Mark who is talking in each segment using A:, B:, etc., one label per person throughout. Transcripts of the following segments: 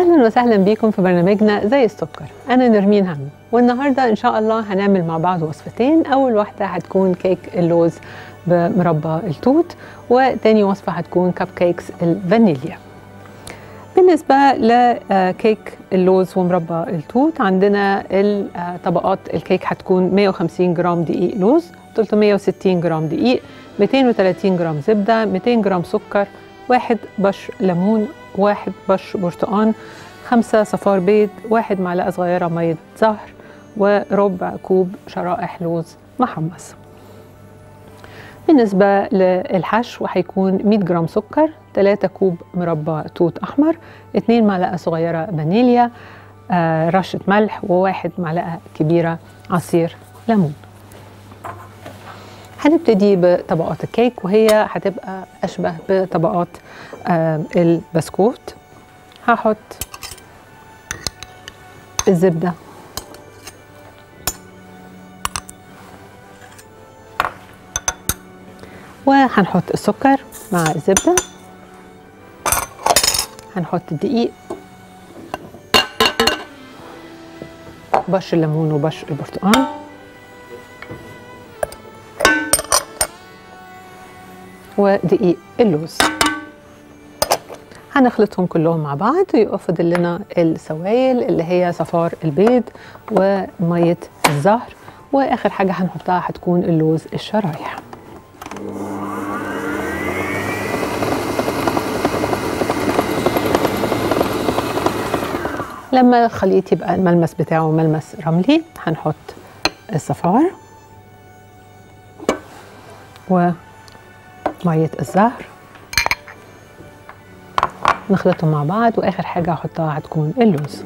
A: اهلا وسهلا بيكم في برنامجنا زي السكر انا نرمين هم والنهارده ان شاء الله هنعمل مع بعض وصفتين اول واحده هتكون كيك اللوز بمربى التوت وتاني وصفه هتكون كب كيكس الفانيليا بالنسبة لكيك اللوز ومربى التوت عندنا طبقات الكيك هتكون 150 جرام دقيق لوز 360 جرام دقيق 230 جرام زبدة 200 جرام سكر واحد بشر ليمون واحد بشر برتقان خمسة صفار بيض واحد معلقة صغيرة مية زهر وربع كوب شرائح لوز محمص بالنسبة للحشو هيكون 100 جرام سكر 3 كوب مربى توت أحمر 2 معلقة صغيرة فانيليا آه رشة ملح وواحد معلقة كبيرة عصير ليمون هنبتدي بطبقات الكيك وهي هتبقى أشبه بطبقات آه البسكوت هحط الزبدة وهنحط السكر مع الزبدة هنحط الدقيق بشر الليمون وبشر البرتقال ودقيق اللوز هنخلطهم كلهم مع بعض ويبقى فاضل لنا السوائل اللي هي صفار البيض وميه الزهر واخر حاجه هنحطها هتكون اللوز الشرايح لما الخليط يبقى الملمس بتاعه ملمس رملي هنحط الصفار ومية الزهر نخلطهم مع بعض واخر حاجة هحطها هتكون اللوز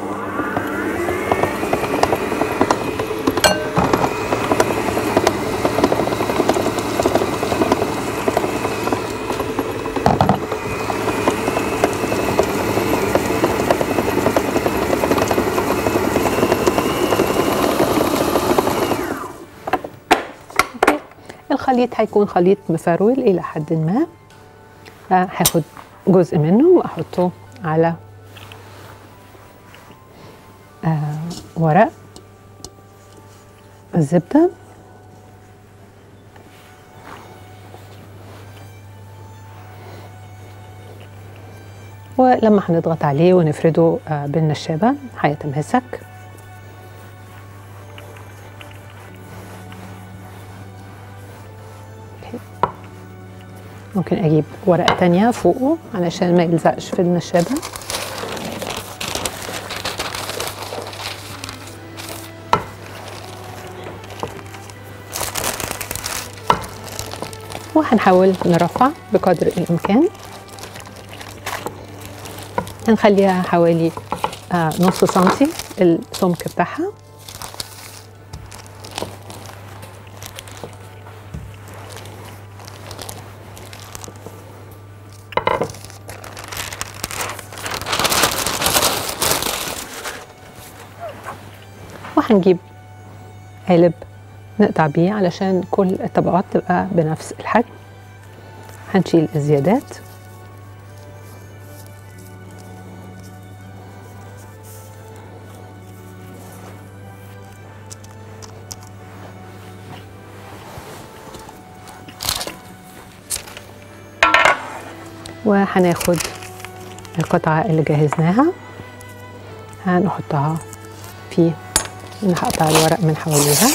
A: الخليط هيكون خليط مفرول الى حد ما هاخد جزء منه واحطه على آه ورق الزبده ولما هنضغط عليه ونفرده آه بالنشابه هيتماسك ممكن اجيب ورقه تانية فوقه علشان ما يلزقش في النشابه وهنحاول نرفع بقدر الامكان هنخليها حوالي آه نص سنتي السمك بتاعها وهنجيب قالب نقطع بيه علشان كل الطبقات تبقى بنفس الحجم هنشيل الزيادات وهناخد القطعة اللي جهزناها هنحطها في هقطع الورق من حواليها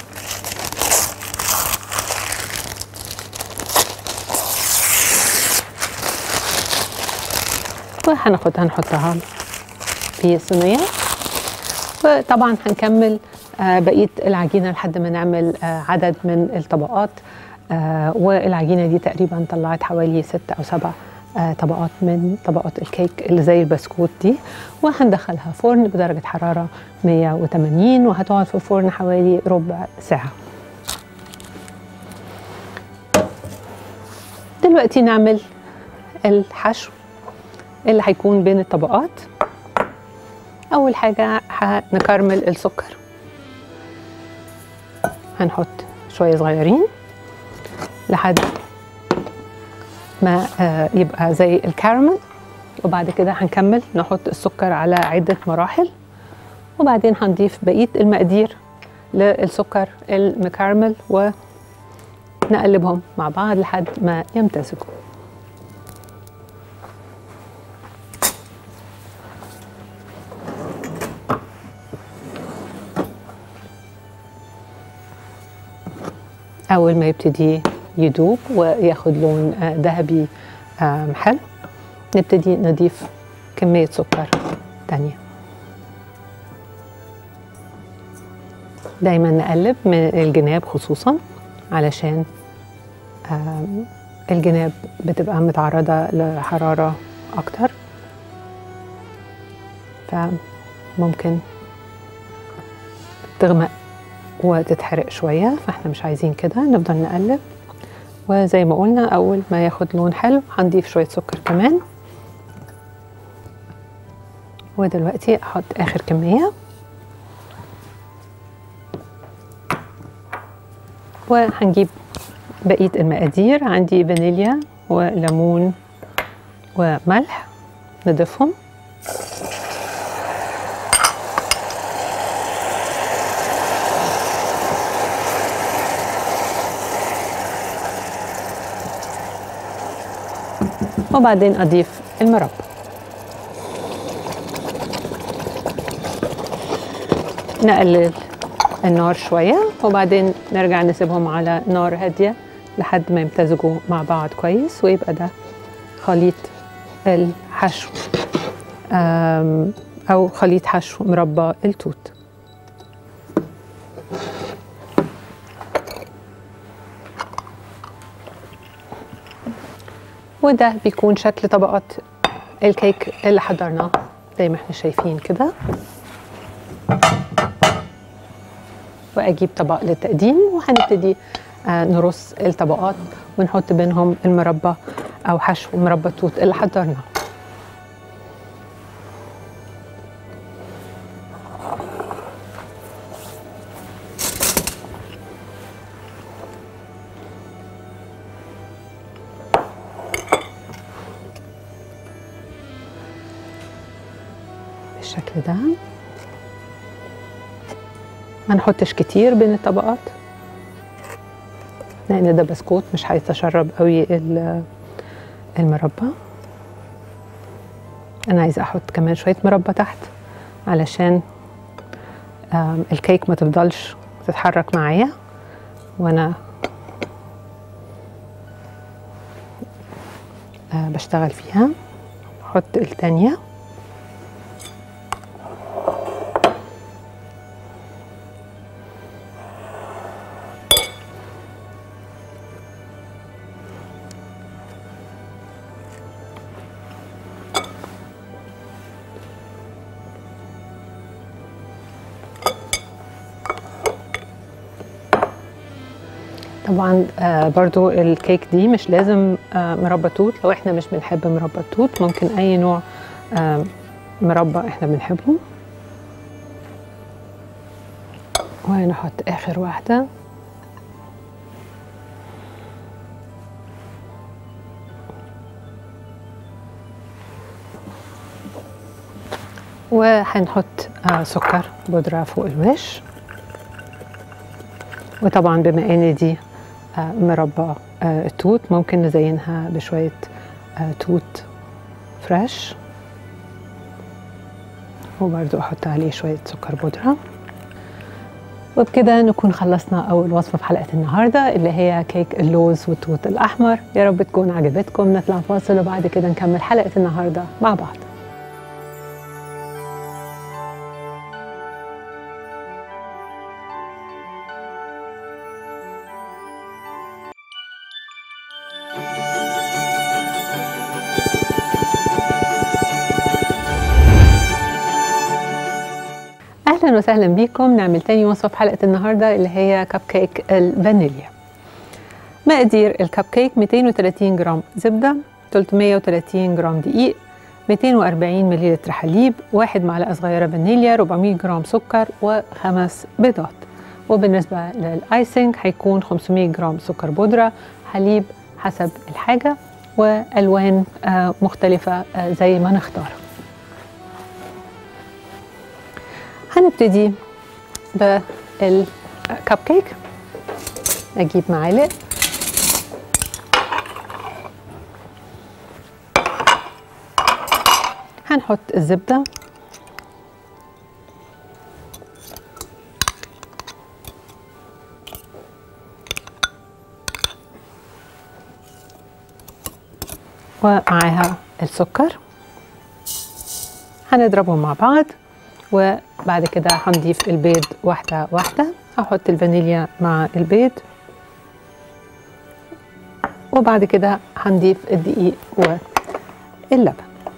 A: وهناخدها نحطها في صينية وطبعا هنكمل بقية العجينة لحد ما نعمل عدد من الطبقات والعجينة دي تقريبا طلعت حوالي ست أو سبع طبقات من طبقات الكيك اللي زي البسكوت دي وهندخلها فرن بدرجة حرارة 180 وهتقعد في الفرن حوالي ربع ساعة دلوقتي نعمل الحشو اللي هيكون بين الطبقات أول حاجة هنكرمل السكر هنحط شوية صغيرين لحد ما آه يبقى زي الكراميل وبعد كده هنكمل نحط السكر على عدة مراحل وبعدين هنضيف بقية المقادير للسكر المكرمل ونقلبهم مع بعض لحد ما يمتزجوا أول ما يبتدي يدوب وياخد لون آه، ذهبي آم، حلو نبتدي نضيف كمية سكر تانية دايما نقلب من الجناب خصوصا علشان آم، الجناب بتبقى متعرضة لحرارة أكتر فممكن تغمق وتتحرق شوية فاحنا مش عايزين كده نفضل نقلب وزي ما قلنا أول ما ياخد لون حلو هنضيف شوية سكر كمان ودلوقتي أحط آخر كمية وهنجيب بقية المقادير عندي فانيليا وليمون وملح نضيفهم وبعدين أضيف المربى نقلل النار شوية وبعدين نرجع نسيبهم على نار هادية لحد ما يمتزجوا مع بعض كويس ويبقى ده خليط الحشو آم، أو خليط حشو مربى التوت وده بيكون شكل طبقات الكيك اللي حضرناه زي ما احنا شايفين كده واجيب طبق للتقديم وهنبتدي آه، نرص الطبقات ونحط بينهم المربى او حشو مربى التوت اللي حضرناه بالشكل ده ما نحطش كتير بين الطبقات لان ده بسكوت مش هيتشرب قوي ال- المربى انا عايزه احط كمان شويه مربى تحت علشان آم، الكيك ما تفضلش تتحرك معايا وانا آه، بشتغل فيها احط التانيه طبعا آه برضو الكيك دي مش لازم آه مربى توت لو احنا مش بنحب مربى التوت ممكن اي نوع آه مربى احنا بنحبه ونحط اخر واحده وهنحط آه سكر بودرة فوق الوش وطبعا بما ان دي آه، مربى آه، توت ممكن نزينها بشوية آه، توت فريش وبرضو احط عليه شوية سكر بودرة وبكده نكون خلصنا أول وصفة في حلقة النهاردة اللي هي كيك اللوز والتوت الأحمر يا رب تكون عجبتكم نطلع فاصل وبعد كده نكمل حلقة النهاردة مع بعض اهلا وسهلا بيكم نعمل تاني وصفه في حلقه النهارده اللي هي كب كيك الفانيليا مقادير الكب كيك 230 جرام زبده 330 جرام دقيق 240 مليلتر حليب واحد معلقه صغيره فانيليا 400 جرام سكر وخمس بيضات وبالنسبه للايسنج هيكون 500 جرام سكر بودره حليب حسب الحاجه والوان آه، مختلفه آه، زي ما نختار هنبتدي بالكب كيك اجيب معالق هنحط الزبده ومعاها السكر هنضربهم مع بعض وبعد كده هنضيف البيض واحدة واحدة هحط الفانيليا مع البيض وبعد كده هنضيف الدقيق واللبن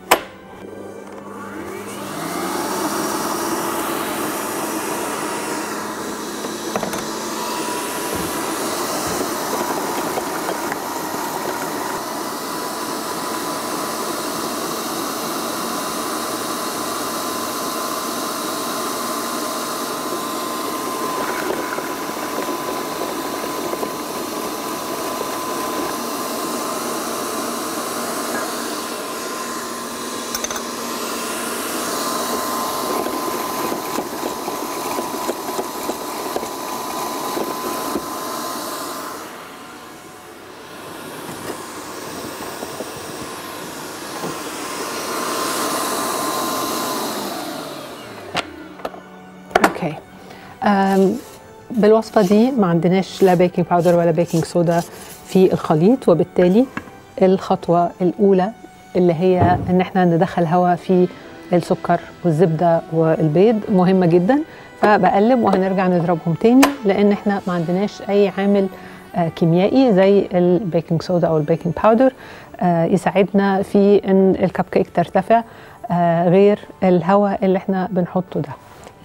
A: اوكي أم، بالوصفه دي ما عندناش لا بيكنج باودر ولا بيكنج صودا في الخليط وبالتالي الخطوه الاولى اللي هي ان احنا ندخل هواء في السكر والزبده والبيض مهمه جدا فبقلب وهنرجع نضربهم تاني لان احنا ما عندناش اي عامل آه، كيميائي زي البيكنج صودا او البيكنج باودر آه، يساعدنا في ان الكب كيك ترتفع آه، غير الهواء اللي احنا بنحطه ده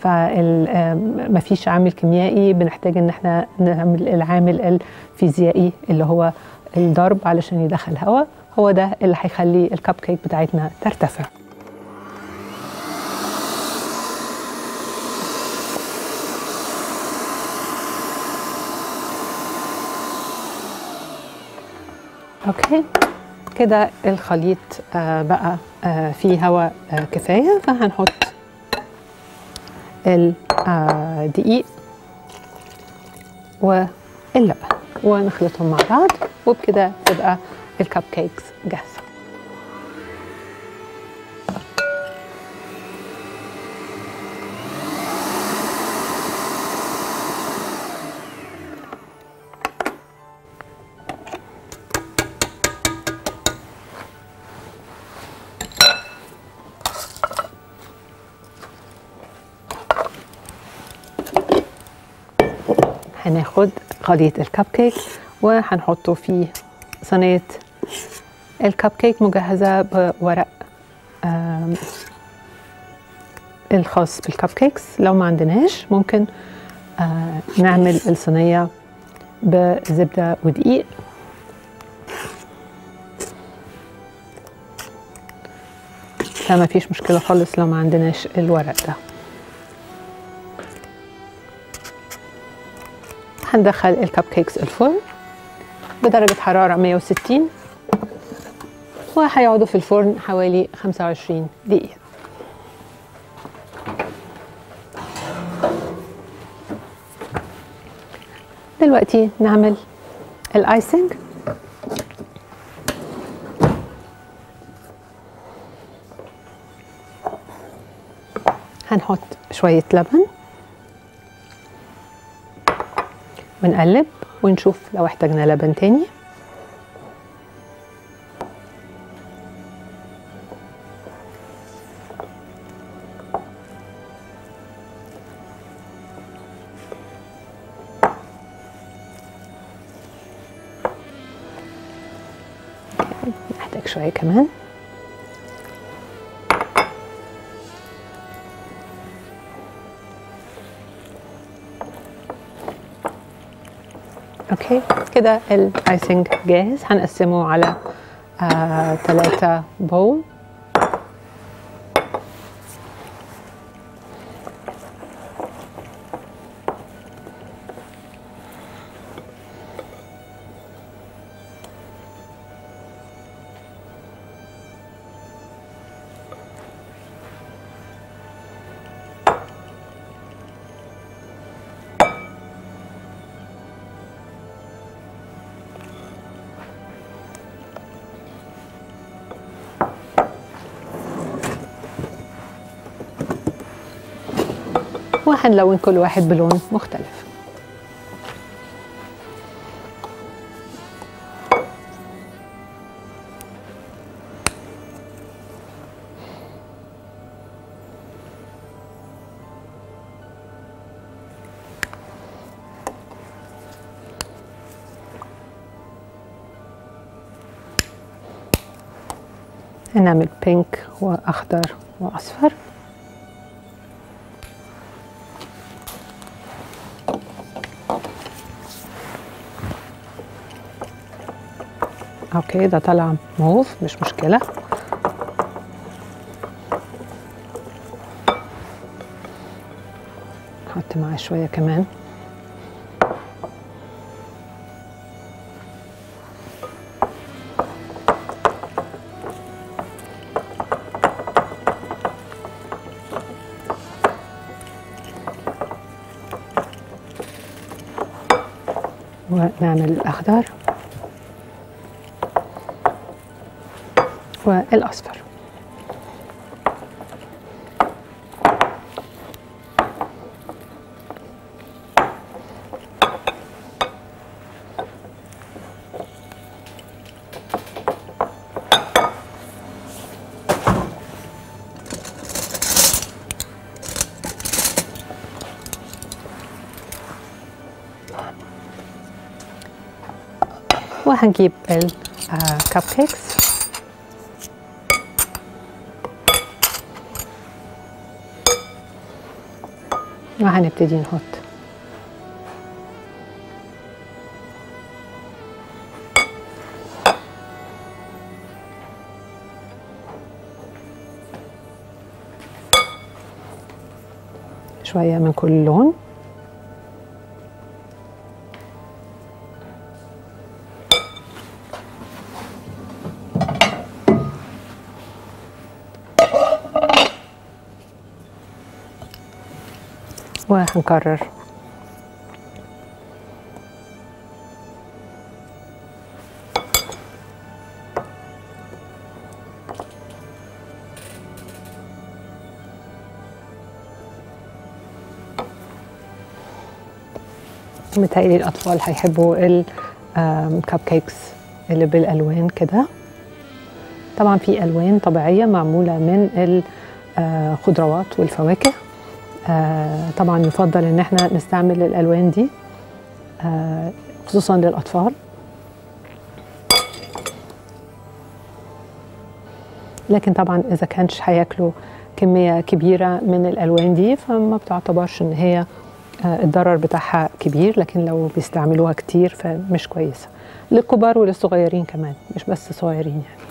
A: فمفيش عامل كيميائي بنحتاج ان احنا نعمل العامل الفيزيائي اللي هو الضرب علشان يدخل هواء هو ده اللي هيخلي الكب كيك بتاعتنا ترتفع اوكي كده الخليط آه، بقى آه، فيه هواء آه، كفايه فهنحط الدقيق واللبن ونخلطهم مع بعض وبكده تبقى الكب كيكس جاهزه هناخد خليط الكب كيك وهنحطه في صينية الكب كيك مجهزة بورق آم، الخاص بالكب كيكس لو ما عندناش ممكن آه، نعمل الصينية بزبدة ودقيق فما فيش مشكلة خالص لو ما عندناش الورق ده هندخل الكب كيكس الفرن بدرجة حرارة 160 وهيقعدوا في الفرن حوالي 25 دقيقة دلوقتي نعمل الايسنج هنحط شوية لبن ونقلب ونشوف لو احتاجنا لبن تاني نحتاج شوية كمان اوكي كده الايسنج جاهز هنقسمه على آه، ثلاثة بول وهنلون كل واحد بلون مختلف هنعمل بينك واخضر واصفر اوكي ده طلع موف مش مشكله نحط معاه شويه كمان ونعمل الأخضر والأصفر وهنجيب الكب كيكس وهنبتدي نحط شوية من كل لون وهنكرر متهيألي الأطفال هيحبوا الكب كيكس اللي بالألوان كده طبعا في ألوان طبيعية معمولة من الخضروات والفواكه آه طبعا يفضل ان احنا نستعمل الالوان دي آه خصوصا للاطفال لكن طبعا اذا كانش هياكلوا كميه كبيره من الالوان دي فما بتعتبرش ان هي آه الضرر بتاعها كبير لكن لو بيستعملوها كتير فمش كويسه للكبار وللصغيرين كمان مش بس صغيرين يعني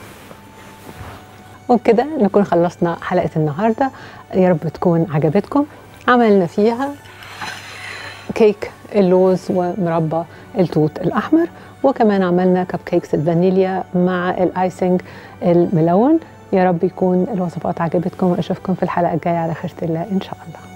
A: وبكده نكون خلصنا حلقة النهاردة يا رب تكون عجبتكم عملنا فيها كيك اللوز ومربى التوت الأحمر وكمان عملنا كب كيكس الفانيليا مع الايسنج الملون يا رب يكون الوصفات عجبتكم واشوفكم في الحلقة الجاية على خيرة الله إن شاء الله